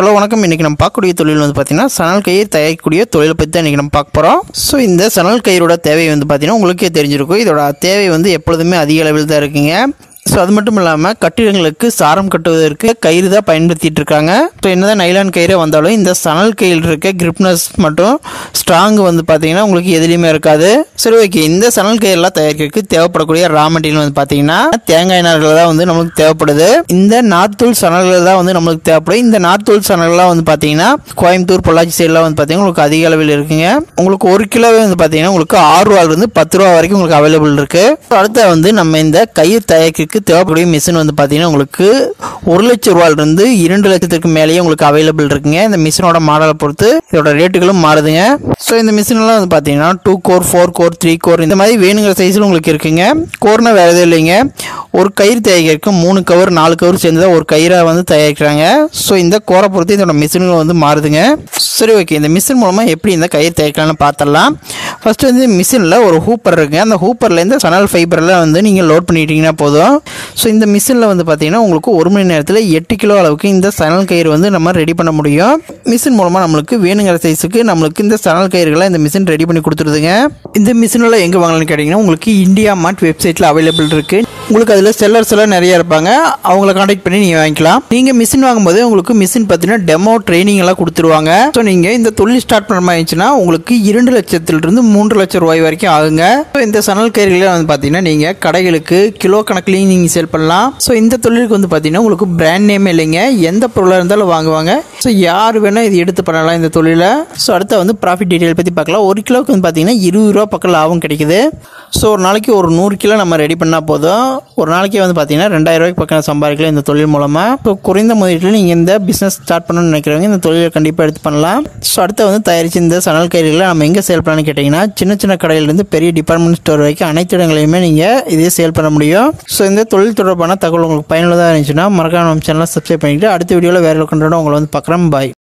hello வணக்கம் இன்றைக்கி நம்ம பார்க்கக்கூடிய தொழில் வந்து பார்த்திங்கன்னா சணல் கயிறு தயாரிக்கக்கூடிய தொழிலை பற்றி தான் இன்றைக்கி நம்ம பார்க்க போகிறோம் ஸோ இந்த சணல் கயிறோட தேவை வந்து பார்த்திங்கன்னா உங்களுக்கே தெரிஞ்சிருக்கும் இதோட தேவை வந்து எப்பொழுதுமே அதிக அளவில் தான் இருக்குங்க ஸோ அது மட்டும் இல்லாமல் கட்டிடங்களுக்கு சாரம் கட்டுவதற்கு கயிறு தான் பயன்படுத்திட்டு இருக்காங்க ஸோ என்னதான் நைலான் கயிறு வந்தாலும் இந்த சணல் கயிறு இருக்க கிரிப்னஸ் மற்றும் ஸ்ட்ராங் வந்து பார்த்தீங்கன்னா உங்களுக்கு எதுலேயுமே இருக்காது சரி ஓகே இந்த சணல் கயிறுலாம் தயாரிக்கிறதுக்கு தேவைப்படக்கூடிய ரா மெட்டீரியல் வந்து பார்த்தீங்கன்னா தேங்காய் நார்கள் தான் வந்து நம்மளுக்கு தேவைப்படுது இந்த நார்த்தூள் சணல்கள் தான் வந்து நம்மளுக்கு தேவைப்படும் இந்த நார்த்தூள் சணல்கள்லாம் வந்து பார்த்தீங்கன்னா கோயம்புத்தூர் பொள்ளாச்சி சைட்லாம் வந்து பார்த்தீங்கன்னா உங்களுக்கு அதிக அளவில் இருக்குங்க உங்களுக்கு ஒரு கிலோவே வந்து பார்த்தீங்கன்னா உங்களுக்கு ஆறு ரூபாயிலிருந்து பத்து ரூபா வரைக்கும் உங்களுக்கு அவைலபிள் இருக்கு அடுத்த வந்து நம்ம இந்த கயிறு தயாரிக்கிறதுக்கு தேவைப்படக்கூடிய மிஷின் வந்து பார்த்தீங்கன்னா உங்களுக்கு ஒரு லட்சம் ரூபாயிலிருந்து இரண்டு லட்சத்துக்கு மேலேயே உங்களுக்கு அவைலபிள் இருக்குங்க இந்த மிஷினோட மாடலை பொறுத்து இதோட ரேட்டுகளும் மாறுதுங்க ஸோ இந்த மிஷின்லாம் வந்து பார்த்தீங்கன்னா two core four core three core இந்த மாதிரி வேணுங்கிற சைஸில் உங்களுக்கு இருக்குங்க கோர்னா வேறு எதுவும் இல்லைங்க ஒரு கயிறு தயாரிக்கிறதுக்கு மூணு கவர் நாலு கவர் சேர்ந்து தான் ஒரு கயிறை வந்து தயாரிக்கிறாங்க ஸோ இந்த கோரை பொறுத்து இதோட மிஷின்கள் வந்து மாறுதுங்க சரி ஓகே இந்த மிஷின் மூலமாக எப்படி இந்த கயிறு தயாரிக்கலாம்னு பார்த்துடலாம் ஃபஸ்ட்டு வந்து மிஷினில் ஒரு ஹூப்பர் இருக்குங்க அந்த ஹூப்பர்லேருந்து சணல் ஃபைபரில் வந்து நீங்கள் லோட் பண்ணிட்டீங்கன்னா போதும் ஸோ இந்த மிஷினில் வந்து பார்த்தீங்கன்னா உங்களுக்கு ஒரு மணி நேரத்தில் எட்டு கிலோ அளவுக்கு இந்த சணல் கயிறு வந்து நம்ம ரெடி பண்ண முடியும் மிஷின் மூலமாக நம்மளுக்கு வேணுங்கிற சைஸுக்கு நம்மளுக்கு இந்த சணல் கயிறுகளை இந்த மிஷின் ரெடி பண்ணி கொடுத்துருதுங்க இந்த மிஷினில் எங்கே வாங்கலாம்னு கேட்டிங்கன்னா உங்களுக்கு இந்தியா மார்ட் வெப்சைட்டில் அவைலபிள் இருக்குது உங்களுக்கு அதில் செல்லர்ஸ் எல்லாம் நிறைய இருப்பாங்க அவங்கள காண்டாக்ட் பண்ணி நீங்கள் வாங்கிக்கலாம் நீங்கள் மிஷின் வாங்கும்போது உங்களுக்கு மிஷின் பார்த்தீங்கன்னா டெமோ ட்ரைனிங் எல்லாம் கொடுத்துருவாங்க ஸோ நீங்கள் இந்த தொழில் ஸ்டார்ட் பண்ண மாதிரி இருந்துச்சுன்னா உங்களுக்கு இரண்டு லட்சத்திலிருந்து மூன்று லட்சம் ரூபாய் வரைக்கும் ஆகுங்க ஸோ இந்த சணல் கயிறுகளை வந்து பார்த்தீங்கன்னா நீங்கள் கடைகளுக்கு கிலோ கணக்குலையும் நீங்கள் சேல் பண்ணலாம் ஸோ இந்த தொழிலுக்கு வந்து பார்த்தீங்கன்னா உங்களுக்கு பிராண்ட் நேம் இல்லைங்க எந்த பொருளாக இருந்தாலும் வாங்குவாங்க ஸோ யார் வேணால் இது எடுத்து பண்ணலாம் இந்த தொழிலை ஸோ அடுத்த வந்து ப்ராஃபிட் டீட்டெயில் பற்றி பார்க்கலாம் ஒரு கிலோவுக்கு வந்து பார்த்தீங்கன்னா இருபது ரூபா பக்கம் லாபம் கிடைக்குது ஸோ ஒரு நாளைக்கு ஒரு நூறு கிலோ நம்ம ரெடி பண்ணால் போதும் ஒரு நாளைக்கு வந்து பார்த்தீங்கன்னா ரெண்டாயிரம் ரூபாய்க்கு பக்கம் சம்பாதிக்கலாம் இந்த தொழில் மூலமாக ஸோ குறைந்த முதலீட்டில் நீங்கள் இந்த பிஸ்னஸ் ஸ்டார்ட் பண்ணணும்னு நினைக்கிறவங்க இந்த தொழிலை கண்டிப்பாக எடுத்து பண்ணலாம் ஸோ அடுத்து வந்து தயாரிச்சு இந்த சணல் கயிறுகளை நம்ம எங்கே சேல் பண்ணலாம்னு கேட்டிங்கன்னா சின்ன சின்ன கடையிலேருந்து பெரிய டிபார்ட்மெண்ட் ஸ்டோர் வரைக்கும் அனைத்து இடங்களையுமே நீங்கள் இதே சேல் பண்ண முடியும் ஸோ இந்த தொழில் தொடர்பான தகவல் உங்களுக்கு பயனுள்ளதாக இருந்துச்சுன்னா மறக்காம நம்ம சேனலை சப்ஸ்கிரைப் பண்ணிக்கிட்டு அடுத்த வீடியோவில் வேறு கண்டோட உங்களை வந்து பார்க்குறேன் பாய்